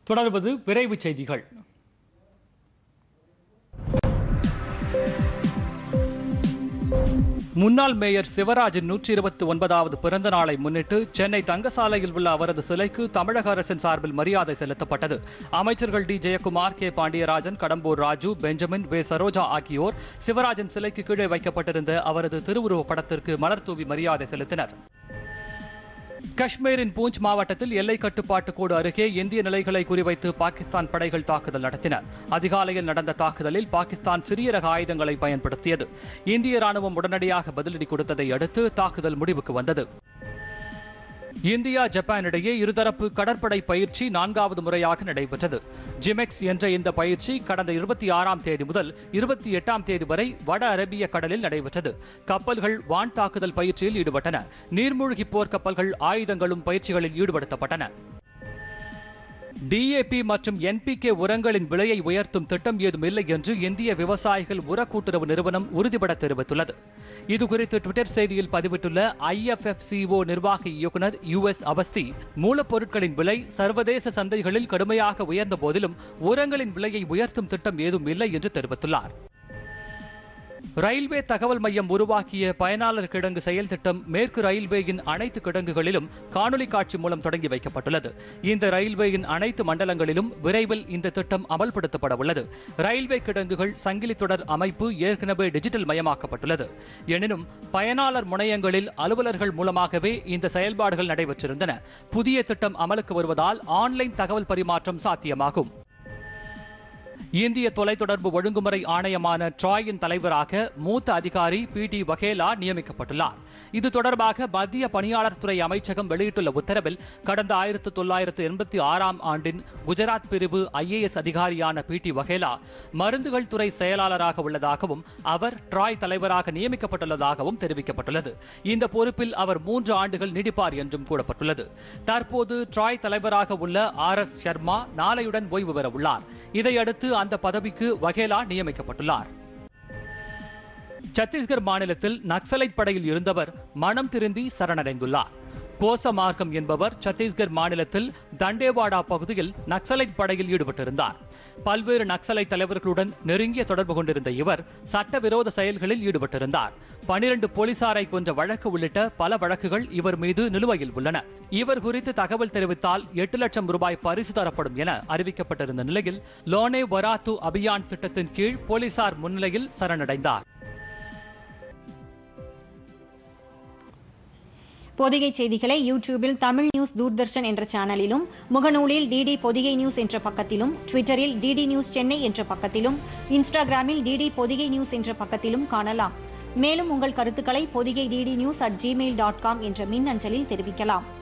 தொடர்வது விரைவுச் செய்திகள் முன்னாள் மேயர் சிவராஜின் நூற்றி இருபத்தி ஒன்பதாவது பிறந்த நாளை முன்னிட்டு சென்னை தங்கசாலையில் உள்ள அவரது சிலைக்கு தமிழக அரசின் சார்பில் மரியாதை செலுத்தப்பட்டது அமைச்சர்கள் T Jayakumar K Pandiarajan Kadambur Raju Benjamin V Saroja ஆகியோர் சிவராஜன் சிலைக்கு கீழே வைக்கப்பட்டிருந்த அவரது திருவுருவப் படத்திற்கு மலர் தூவி மரியாதை செலுத்தினர் காஷ்மீரின் பூஞ்ச் மாவட்டத்தில் எல்லை கட்டுப்பாட்டு கோடு அருகே இந்திய நிலைகளை குறிவைத்து பாகிஸ்தான் படைகள் தாக்குதல் நடத்தின அதிகாலையில் நடந்த தாக்குதலில் பாகிஸ்தான் சிறிய ரக ஆயுதங்களை பயன்படுத்தியது இந்திய ராணுவம் உடனடியாக பதிலடி கொடுத்ததை அடுத்து தாக்குதல் முடிவுக்கு வந்தது இந்தியா ஜப்பான் இடையே இருதரப்பு கடற்படை பயிற்சி நான்காவது முறையாக நடைபெற்றது ஜிமெக்ஸ் என்ற இந்த பயிற்சி கடந்த இருபத்தி ஆறாம் தேதி முதல் இருபத்தி எட்டாம் தேதி வரை வட அரேபிய கடலில் நடைபெற்றது கப்பல்கள் வான் தாக்குதல் பயிற்சியில் ஈடுபட்டன நீர்மூழ்கி போர் கப்பல்கள் ஆயுதங்களும் பயிற்சிகளில் ஈடுபடுத்தப்பட்டன டிஏபி மற்றும் என்பிகே உரங்களின் விலையை உயர்த்தும் திட்டம் ஏதும் இல்லை என்று இந்திய விவசாயிகள் உர கூட்டுறவு நிறுவனம் உறுதிபட தெரிவித்துள்ளது இதுகுறித்து ட்விட்டர் செய்தியில் பதிவிட்டுள்ள ஐஎஃப்எஃப்சிஓ நிர்வாக இயக்குனர் யுஎஸ் அவஸ்தி மூலப்பொருட்களின் விலை சர்வதேச சந்தைகளில் கடுமையாக உயர்ந்த போதிலும் உரங்களின் விலையை உயர்த்தும் திட்டம் ஏதும் இல்லை என்று தெரிவித்துள்ளார் ரயில்வே தகவல் மையம் உருவாக்கிய பயனாளர் கிடங்கு செயல் திட்டம் மேற்கு ரயில்வேயின் அனைத்து கிடங்குகளிலும் காணொலி காட்சி மூலம் தொடங்கி வைக்கப்பட்டுள்ளது இந்த ரயில்வேயின் அனைத்து மண்டலங்களிலும் விரைவில் இந்த திட்டம் அமல்படுத்தப்பட உள்ளது ரயில்வே கிடங்குகள் சங்கிலி தொடர் அமைப்பு ஏற்கனவே டிஜிட்டல் மயமாக்கப்பட்டுள்ளது எனினும் பயனாளர் முனையங்களில் அலுவலர்கள் மூலமாகவே இந்த செயல்பாடுகள் நடைபெற்றிருந்தன புதிய திட்டம் அமலுக்கு வருவதால் ஆன்லைன் தகவல் பரிமாற்றம் சாத்தியமாகும் இந்திய தொலைத்தொடர்பு ஒழுங்குமுறை ஆணையமான ட்ராயின் தலைவராக மூத்த அதிகாரி பி டி வகேலா நியமிக்கப்பட்டுள்ளார் இது தொடர்பாக மத்திய பணியாளர் துறை அமைச்சகம் வெளியிட்டுள்ள உத்தரவில் கடந்த ஆயிரத்து தொள்ளாயிரத்து எண்பத்தி ஆறாம் ஆண்டின் குஜராத் பிரிவு ஐஏஎஸ் அதிகாரியான பி டி வகேலா மருந்துகள் துறை செயலாளராக உள்ளதாகவும் அவர் ட்ராய் தலைவராக நியமிக்கப்பட்டுள்ளதாகவும் தெரிவிக்கப்பட்டுள்ளது இந்த பொறுப்பில் அவர் மூன்று ஆண்டுகள் நீடிப்பார் என்றும் கூறப்பட்டுள்ளது தற்போது ட்ராய் தலைவராக உள்ள ஆர் எஸ் சர்மா நாளையுடன் ஓய்வு பெற உள்ளார் இதையடுத்து அந்த பதவிக்கு வகேலா நியமிக்கப்பட்டுள்ளார் சத்தீஸ்கர் மாநிலத்தில் நக்சலைட் படையில் இருந்தவர் மனம் திருந்தி சரணடைந்துள்ளார் கோச மார்க்கம் என்பவர் சத்தீஸ்கர் மாநிலத்தில் தண்டேவாடா பகுதியில் நக்சலைட் படையில் ஈடுபட்டிருந்தார் பல்வேறு நக்சலைட் தலைவர்களுடன் நெருங்கிய தொடர்பு கொண்டிருந்த இவர் சட்டவிரோத செயல்களில் ஈடுபட்டிருந்தார் பனிரண்டு போலீசாரை கொன்ற வழக்கு உள்ளிட்ட பல வழக்குகள் இவர் மீது நிலுவையில் உள்ளன இவர் குறித்து தகவல் தெரிவித்தால் எட்டு லட்சம் ரூபாய் பரிசு தரப்படும் என அறிவிக்கப்பட்டிருந்த நிலையில் லோனே வராத்து அபியான் திட்டத்தின் கீழ் போலீசார் முன்னிலையில் சரணடைந்தார் பொதிகை செய்திகளை யூடியூபில் தமிழ் நியூஸ் தூர்தர்ஷன் என்ற சேனலிலும் முகநூலில் டிடி பொதிகை நியூஸ் என்ற பக்கத்திலும் ட்விட்டரில் டிடி நியூஸ் சென்னை என்ற பக்கத்திலும் இன்ஸ்டாகிராமில் டிடி பொதிகை நியூஸ் என்ற பக்கத்திலும் காணலாம் மேலும் உங்கள் கருத்துக்களை Podhigai DD news at Gmail dot com என்ற மின் அஞ்சலில் தெரிவிக்கலாம்